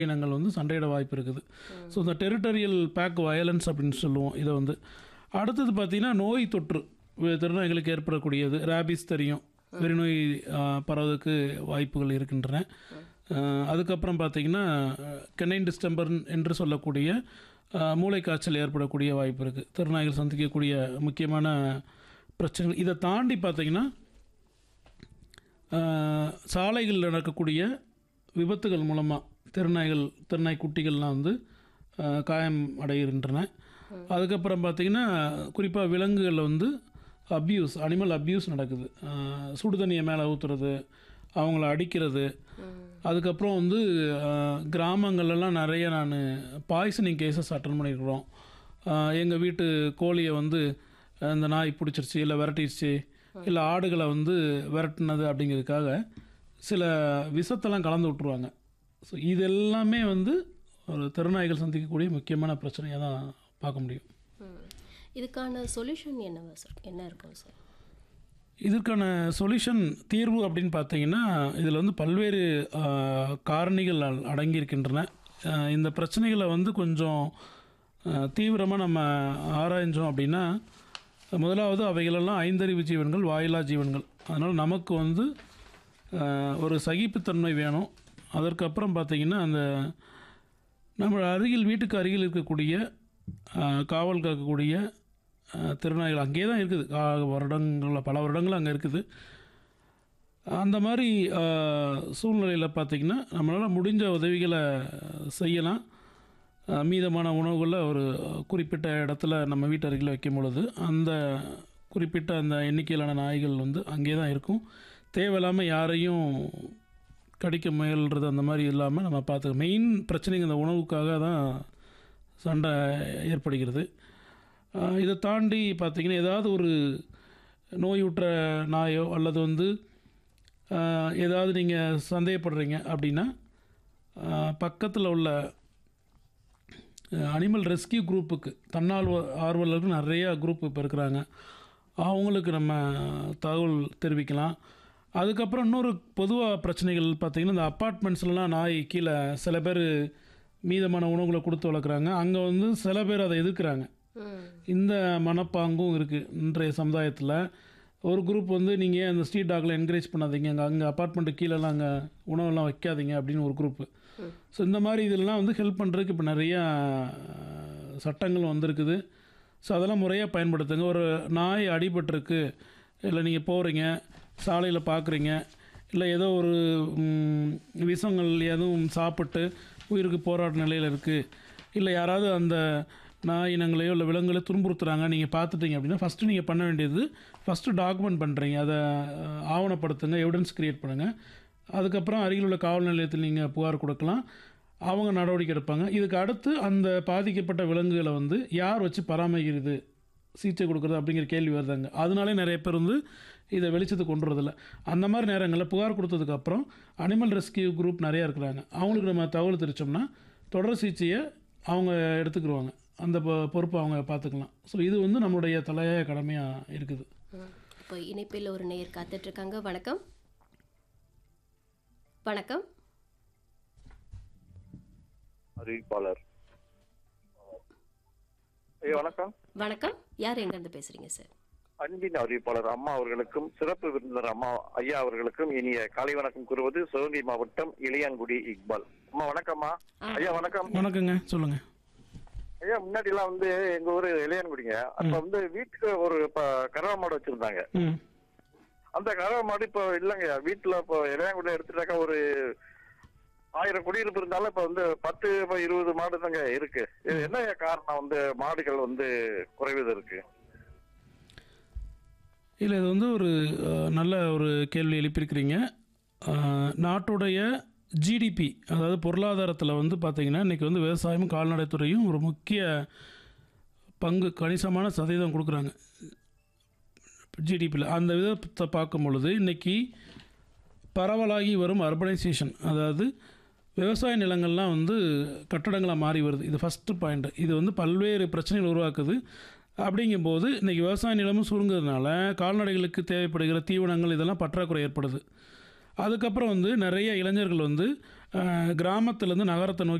இனங்கள் வந்து சண்டையிட வாய்ப்பு இருக்குது ஸோ இந்த டெரிட்டரியல் பேக் வயலன்ஸ் அப்படின்னு சொல்லுவோம் இதை வந்து அடுத்தது பார்த்திங்கன்னா நோய் தொற்று வி- திருநாய்களுக்கு ஏற்படக்கூடியது ரேபிஸ் தெரியும் வெறிநோய் ஆஹ், பரவதுக்கு வாய்ப்புகள் இருக்கின்றன ஆஹ், அதுக்கப்புறம் பார்த்திங்கன்னா கெனைன் டிஸ்டம்பர் என்று சொல்லக்கூடிய ஆஹ், மூளைக்காய்ச்சல் ஏற்படக்கூடிய வாய்ப்பு இருக்குது திருநாய்கள் சந்திக்கக்கூடிய முக்கியமான பிரச்சனைகள் இதை தாண்டி பார்த்திங்கன்னா ஆஹ், சாலைகளில் நடக்கக்கூடிய விபத்துகள் மூலமாக திருநாய்கள் திருநாய் குட்டிகள்லாம் வந்து ஆஹ், காயம் அடைகின்றன அதுக்கப்புறம் பார்த்திங்கன்னா குறிப்பாக விலங்குகளில் வந்து அப்யூஸ் அனிமல் அப்யூஸ் நடக்குது ஆஹ், சுடு தண்ணியை மேலே ஊற்றுறது அவங்கள அடிக்கிறது அதுக்கப்புறம் வந்து ஆஹ், கிராமங்கள்லாம் நிறைய நான் பாய்சனிங் கேசஸ் அட்டன் பண்ணியிருக்கிறோம் எங்கள் வீட்டு கோழியை வந்து அஹ், இந்த நாய் பிடிச்சிருச்சு இல்லை விரட்டிடுச்சு இல்லை ஆடுகளை வந்து விரட்டுனது அப்படிங்கிறதுக்காக சில விஷத்தெல்லாம் கலந்து விட்ருவாங்க ஸோ இது எல்லாமே வந்து ஒரு திருநாய்கள் சந்திக்கக்கூடிய முக்கியமான பிரச்சனையாக தான் பார்க்க முடியும் ம். இதுக்கான சொல்யூஷன் என்னவா சார் என்ன இருக்கும் சார் இதற்கான சொல்யூஷன் தீர்வு அப்படின்னு பார்த்தீங்கன்னா இதில் வந்து பல்வேறு ஆஹ், காரணிகள் அ- அடங்கியிருக்கின்றன ஆஹ், இந்த பிரச்சனைகளை வந்து கொஞ்சம் தீவிரமாக நம்ம ஆராய்ஞ்சோம் அப்படின்னா முதலாவது அவைகளெல்லாம் ஐந்தறிவு ஜீவன்கள் வாயிலா ஜீவன்கள் அதனால் நமக்கு வந்து ஆஹ், ஒரு சகிப்புத்தன்மை வேணும் அதற்கப்புறம் பார்த்திங்கன்னா அந்த நம்ம அருகில் வீட்டுக்கு அருகில் இருக்கக்கூடிய ஆஹ், காவல் காக்கக்கூடிய ஆஹ், திருநாய்கள் அங்கேயே தான் இருக்குது கா வருடங்களில் பல வருடங்கள் அங்கே இருக்குது அந்த மாதிரி சூழ்நிலையில் பார்த்திங்கன்னா நம்மளால் முடிஞ்ச உதவிகளை செய்யலாம் ஆஹ், மீதமான உணவுகளை ஒரு குறிப்பிட்ட இடத்துல நம்ம வீட்டு அருகில் வைக்கும் பொழுது அந்த குறிப்பிட்ட அந்த எண்ணிக்கையிலான நாய்கள் வந்து அங்கே தான் இருக்கும் தேவையில்லாமல் யாரையும் கடிக்க முயல்றது அந்த மாதிரி இல்லாமல் நம்ம பார்த்து மெயின் பிரச்சனைங்க இந்த உணவுக்காக தான் சண்டை ஏற்படுகிறது ஆஹ் இதை தாண்டி பார்த்திங்கன்னா ஏதாவது ஒரு நோயுற்ற நாயோ அல்லது வந்து ஆஹ் ஏதாவது நீங்கள் சந்தேகப்படுறீங்க அப்படின்னா பக்கத்தில் உள்ள அனிமல் ரெஸ்கியூ குரூப்புக்கு தன்னார்வ ஆர்வலர்கள் நிறையா குரூப் இப்போ இருக்கிறாங்க அவங்களுக்கு நம்ம தகவல் தெரிவிக்கலாம் அதுக்கப்புறம் இன்னொரு பொதுவாக பிரச்சனைகள் பார்த்திங்கன்னா இந்த அப்பார்ட்மெண்ட்ஸ்லாம் நாய் கீழே சில பேர் மீதமான உணவுகளை கொடுத்து வளர்க்குறாங்க அங்கே வந்து சில பேர் அதை எதிர்க்கிறாங்க ம் இந்த மனப்பாங்கும் இருக்குது இன்றைய சமுதாயத்தில் ஒரு குரூப் வந்து நீங்கள் அந்த ஸ்ட்ரீட் டாகில் என்கரேஜ் பண்ணாதீங்க அங்கே அங்கே அப்பார்ட்மெண்ட்டு கீழெல்லாம் அங்கே உணவெல்லாம் வைக்காதீங்க அப்படின்னு ஒரு குரூப்பு ஸோ இந்த மாதிரி இதெல்லாம் வந்து ஹெல்ப் பண்ணுறதுக்கு இப்போ நிறையா அஹ், சட்டங்கள் வந்திருக்குது ஸோ அதெல்லாம் முறையாக பயன்படுத்துங்க ஒரு நாய் அடிபட்டிருக்கு இல்லை நீங்கள் போகிறீங்க சாலையில் பார்க்குறீங்க இல்லை ஏதோ ஒரு ம், விஷங்கள் எதுவும் சாப்பிட்டு உயிருக்கு போராட்ட நிலையில் இருக்குது இல்லை யாராவது அந்த நாய் இனங்களையோ இல்லை விலங்குகளையோ துன்புறுத்துறாங்க நீங்கள் பார்த்துட்டீங்க அப்படின்னா ஃபஸ்ட்டு நீங்கள் பண்ண வேண்டியது ஃபஸ்ட்டு டாக்குமெண்ட் பண்ணுறீங்க அதை அஹ், ஆவணப்படுத்துங்க எவிடன்ஸ் க்ரியேட் பண்ணுங்கள் அதுக்கப்புறம் அருகில் உள்ள காவல் நிலையத்தில் நீங்கள் புகார் கொடுக்கலாம் அவங்க நடவடிக்கை எடுப்பாங்க இதுக்கு அடுத்து அந்த பாதிக்கப்பட்ட விலங்குகளை வந்து யார் வச்சு பராமரிக்கிறது சிகிச்சை கொடுக்குறது அப்படிங்கிற கேள்வி வருதாங்க அதனாலே நிறைய பேர் வந்து இதை வெளிச்சத்துக்கு கொண்டு வரதில்ல அந்த மாதிரி நேரங்களில் புகார் கொடுத்ததுக்கப்புறம் அனிமல் ரெஸ்கியூ குரூப் நிறையா இருக்கிறாங்க அவங்களுக்கு நம்ம தகவல் தெரிவித்தோம்னா தொடர் சிகிச்சையை அவங்க எடுத்துக்கிடுவாங்க அந்த பொ- பொறுப்பை அவங்க பார்த்துக்கலாம் ஸோ இது வந்து நம்மளுடைய தலையாய கடமையாக இருக்குது ம். இப்போ இணைப்பில் ஒரு நேயர் காத்துட்டு இருக்காங்க வணக்கம் வணக்கம் அறிவிப்பாளர் ஐயா வணக்கம் வணக்கம் யார் எங்கேருந்து பேசுகிறீங்க சார் அன்பின் அறிவிப்பாளர் அம்மா அவர்களுக்கும் சிறப்பு விருந்தினர் அம்மா ஐயா அவர்களுக்கும் இனிய காலை வணக்கம் கூறுவது சிவகங்கை மாவட்டம் இளையான்குடி இக்பால் அம்மா வணக்கம்மா ஐயா வணக்கம் வணக்கங்க சொல்லுங்கள் ஐயா முன்னாடி எல்லாம் வந்து எங்க ஊரு இளையான்குடிங்க அப்ப வந்து வீட்டுக்கு ஒரு ப- கறவை மாடு வச்சிருந்தாங்க ம் அந்த கறவை மாடு இப்போ இல்லைங்க வீட்டுல இப்போ இளையான்குடியில எடுத்துட்டாக்கா ஒரு ஆயிரம் குடியிருப்பு இருந்தாலும் இப்ப வந்து பத்து இப்ப இருபது மாடு தாங்க இருக்கு இது என்ன காரணம் வந்து மாடுகள் வந்து குறைவது இருக்கு இல்லை இது வந்து ஒரு அஹ், நல்ல ஒரு கேள்வி எழுப்பியிருக்கிறீங்க அஹ், நாட்டுடைய ஜிடிபி அதாவது பொருளாதாரத்தில் வந்து பார்த்திங்கன்னா இன்றைக்கி வந்து விவசாயமும் கால்நடைத்துறையும் ஒரு முக்கிய பங்கு கணிசமான சதவீதம் கொடுக்குறாங்க ஜிடிபியில் அந்த விதத்தை பார்க்கும் பொழுது இன்றைக்கி பரவலாகி வரும் அர்பனைசேஷன் அதாவது விவசாய நிலங்கள்லாம் வந்து கட்டடங்களாக மாறி வருது இது ஃபஸ்ட்டு பாயிண்ட் இது வந்து பல்வேறு பிரச்சனைகள் உருவாக்குது அப்படிங்கும்போது இன்றைக்கி விவசாய நிலமும் சுருங்குறதுனால கால்நடைகளுக்கு தேவைப்படுகிற தீவனங்கள் இதெல்லாம் பற்றாக்குறை ஏற்படுது அதுக்கப்புறம் வந்து நிறைய இளைஞர்கள் வந்து கிராமத்துலேருந்து நகரத்தை நோக்கி